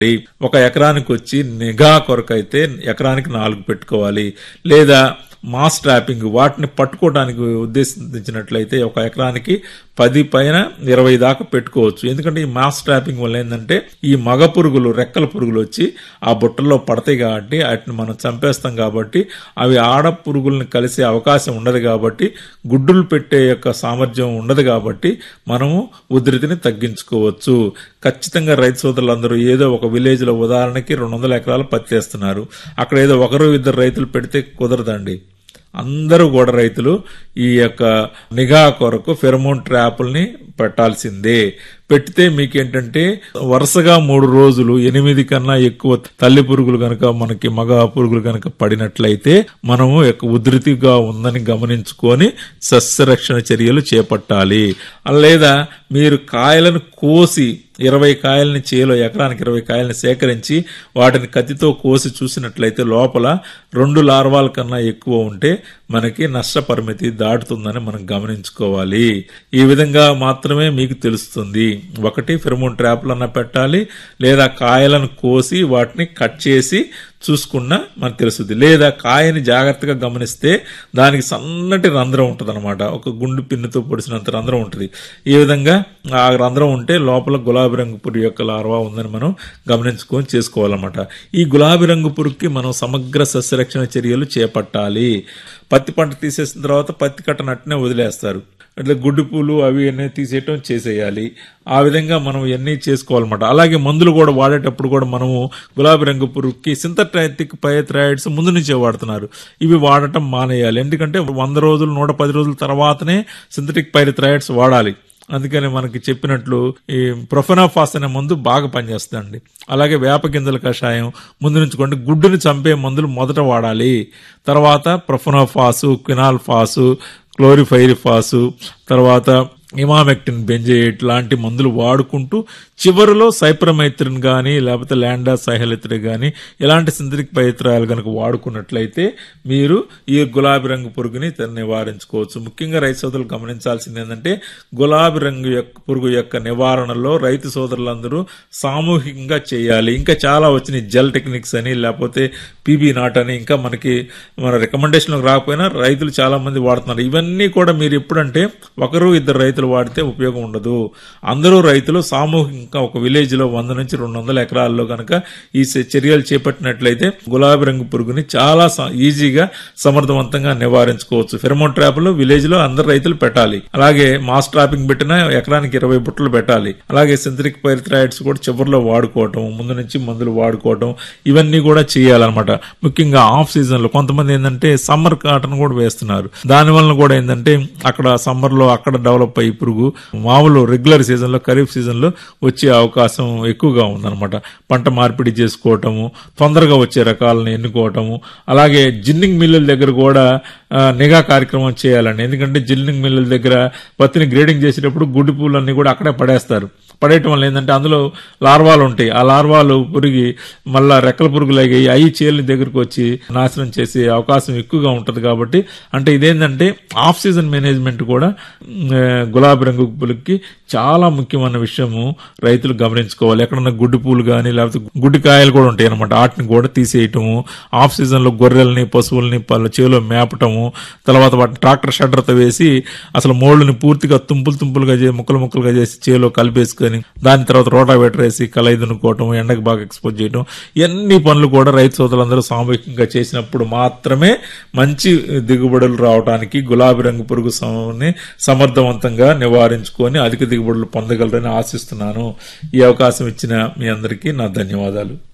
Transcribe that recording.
ఒక ఎకరానికి వచ్చి నిఘా కొరకైతే ఎకరానికి నాలుగు పెట్టుకోవాలి లేదా మాస్ ట్రాపింగ్ వాటిని పట్టుకోవడానికి ఉద్దేశించినట్లయితే ఒక ఎకరానికి పది పైన ఇరవై దాకా పెట్టుకోవచ్చు ఎందుకంటే ఈ మాస్ ట్రాపింగ్ వల్ల ఏంటంటే ఈ మగ పురుగులు రెక్కల పురుగులు వచ్చి ఆ బుట్టల్లో పడతాయి కాబట్టి వాటిని మనం చంపేస్తాం కాబట్టి అవి ఆడ పురుగుల్ని కలిసే అవకాశం ఉండదు కాబట్టి గుడ్డులు పెట్టే యొక్క సామర్థ్యం ఉండదు కాబట్టి మనము ఉధృతిని తగ్గించుకోవచ్చు ఖచ్చితంగా రైతు సోదరులందరూ ఏదో ఒక విలేజ్ లో ఉదాహరణకి రెండు వందల ఎకరాలు పత్తి వేస్తున్నారు అక్కడ ఏదో ఒకరు ఇద్దరు రైతులు పెడితే కుదరదండి అందరూ కూడా రైతులు ఈ యొక్క నిఘా కొరకు ఫెరమోన్ ట్రాపుల్ని పెట్టాల్సిందే పెడితే మీకేంటంటే వరుసగా మూడు రోజులు ఎనిమిది కన్నా ఎక్కువ తల్లి పురుగులు కనుక మనకి మగ పురుగులు కనుక పడినట్లయితే మనము యొక్క ఉధృతిగా ఉందని గమనించుకొని సస్యరక్షణ చర్యలు చేపట్టాలి లేదా మీరు కాయలను కోసి ఇరవై కాయలని చేలో ఎకరానికి ఇరవై కాయలని సేకరించి వాటిని కత్తితో కోసి చూసినట్లయితే లోపల రెండు లార్వాల కన్నా ఎక్కువ ఉంటే మనకి నష్టపరిమితి దాటుతుందని మనం గమనించుకోవాలి ఈ విధంగా మాత్రమే మీకు తెలుస్తుంది ఒకటి ఫిరమోన్ ట్రాప్లన్నా పెట్టాలి లేదా కాయలను కోసి వాటిని కట్ చేసి చూసుకున్నా మనకు తెలుస్తుంది లేదా కాయని జాగ్రత్తగా గమనిస్తే దానికి సన్నటి రంధ్రం ఉంటుంది అనమాట ఒక గుండు పిన్నుతో పొడిచినంత రంధ్రం ఉంటుంది ఈ విధంగా ఆ రంధ్రం ఉంటే లోపల గులాబీ రంగు పురుగు యొక్క లార్వా ఉందని మనం గమనించుకొని చేసుకోవాలన్నమాట ఈ గులాబీ రంగు పురుగుకి మనం సమగ్ర సస్యరక్షణ చర్యలు చేపట్టాలి పత్తి పంట తీసేసిన తర్వాత పత్తి కట్టనట్టునే వదిలేస్తారు అట్లా గుడ్డి పూలు అవి అన్నీ తీసేయటం చేసేయాలి ఆ విధంగా మనం ఇవన్నీ చేసుకోవాలన్నమాట అలాగే మందులు కూడా వాడేటప్పుడు కూడా మనము గులాబీ రంగు పురుగుకి సింథట్రైటిక్ పైథ్రాయిడ్స్ ముందు నుంచే వాడుతున్నారు ఇవి వాడటం మానేయాలి ఎందుకంటే వంద రోజులు నూట పది రోజుల తర్వాతనే సింథటిక్ పైథ్రాయిడ్స్ వాడాలి అందుకని మనకి చెప్పినట్లు ఈ ప్రొఫెనాఫాస్ అనే మందు బాగా పనిచేస్తుందండి అలాగే వేప గింజల కషాయం ముందు నుంచుకోండి గుడ్డుని చంపే మందులు మొదట వాడాలి తర్వాత ప్రొఫెనాఫాసు క్వినాల్ఫాసు క్లోరిఫైరిఫాసు తర్వాత ఇమామెక్టిన్ బెంజేట్ లాంటి మందులు వాడుకుంటూ చివరిలో సైప్రమైత్రిన్ కానీ లేకపోతే ల్యాండా సైహలిత్రి కానీ ఇలాంటి సింథటిక్ పవిత్రాలు కనుక వాడుకున్నట్లయితే మీరు ఈ గులాబీ రంగు పురుగుని నివారించుకోవచ్చు ముఖ్యంగా రైతు సోదరులు గమనించాల్సింది ఏంటంటే గులాబీ రంగు యొక్క పురుగు యొక్క నివారణలో రైతు సోదరులందరూ సామూహికంగా చేయాలి ఇంకా చాలా వచ్చినాయి జెల్ టెక్నిక్స్ అని లేకపోతే పీబీ నాట్ అని ఇంకా మనకి మన రికమెండేషన్లకు రాకపోయినా రైతులు చాలా మంది వాడుతున్నారు ఇవన్నీ కూడా మీరు ఎప్పుడంటే ఒకరు ఇద్దరు రైతులు వాడితే ఉపయోగం ఉండదు అందరూ రైతులు సామూహికంగా ఒక విలేజ్ లో వంద నుంచి రెండు వందల ఎకరాల్లో కనుక ఈ చర్యలు చేపట్టినట్లయితే గులాబీ రంగు పురుగుని చాలా ఈజీగా సమర్థవంతంగా నివారించుకోవచ్చు ఫెరమోన్ ట్రాప్లు విలేజ్ లో అందరు రైతులు పెట్టాలి అలాగే మాస్ ట్రాపింగ్ పెట్టిన ఎకరానికి ఇరవై బుట్టలు పెట్టాలి అలాగే సింథటిక్ పైరిథ్రాయిడ్స్ కూడా చివరిలో వాడుకోవటం ముందు నుంచి మందులు వాడుకోవటం ఇవన్నీ కూడా చేయాలన్నమాట ముఖ్యంగా ఆఫ్ సీజన్ లో కొంతమంది ఏంటంటే సమ్మర్ కాటన్ కూడా వేస్తున్నారు దాని వలన కూడా ఏంటంటే అక్కడ సమ్మర్ లో అక్కడ డెవలప్ అయ్యి పురుగు మామూలు రెగ్యులర్ సీజన్ లో ఖరీఫ్ సీజన్ లో వచ్చే అవకాశం ఎక్కువగా ఉందన్నమాట పంట మార్పిడి చేసుకోవటము తొందరగా వచ్చే రకాలను ఎన్నుకోవటము అలాగే జిన్నింగ్ మిల్లుల దగ్గర కూడా నిఘా కార్యక్రమం చేయాలండి ఎందుకంటే జిన్నింగ్ మిల్లుల దగ్గర పత్తిని గ్రేడింగ్ చేసేటప్పుడు గుడ్డి పూలన్నీ కూడా అక్కడే పడేస్తారు పడేయటం వల్ల ఏంటంటే అందులో లార్వాలు ఉంటాయి ఆ లార్వాలు పురిగి మళ్ళా రెక్కల పురుగులకి అయి చేలని దగ్గరకు వచ్చి నాశనం చేసే అవకాశం ఎక్కువగా ఉంటుంది కాబట్టి అంటే ఇదేంటంటే ఆఫ్ సీజన్ మేనేజ్మెంట్ కూడా గులాబీ రంగు పులుకి చాలా ముఖ్యమైన విషయము రైతులు గమనించుకోవాలి ఎక్కడన్నా గుడ్డి పూలు కానీ లేకపోతే గుడ్డి కాయలు కూడా ఉంటాయి అనమాట వాటిని కూడా తీసేయటము ఆఫ్ సీజన్ లో గొర్రెల్ని పశువుల్ని పళ్ళ చేలో మేపటము తర్వాత వాటిని ట్రాక్టర్ షడ్రత వేసి అసలు మోళ్ళని పూర్తిగా తుంపులు తుంపులుగా చేసి ముక్కలు ముక్కలుగా చేసి చేలో కలిపేసుకొని దాని తర్వాత రోటావేటర్ వేసి కలయి దున్నుకోవటం ఎండకు బాగా ఎక్స్పోజ్ చేయడం ఇవన్నీ పనులు కూడా రైతు సోదరులందరూ సామూహికంగా చేసినప్పుడు మాత్రమే మంచి దిగుబడులు రావడానికి గులాబీ రంగు పురుగు సమర్థవంతంగా నివారించుకొని అధిక దిగుబడులు పొందగలరని ఆశిస్తున్నాను ఈ అవకాశం ఇచ్చిన మీ అందరికీ నా ధన్యవాదాలు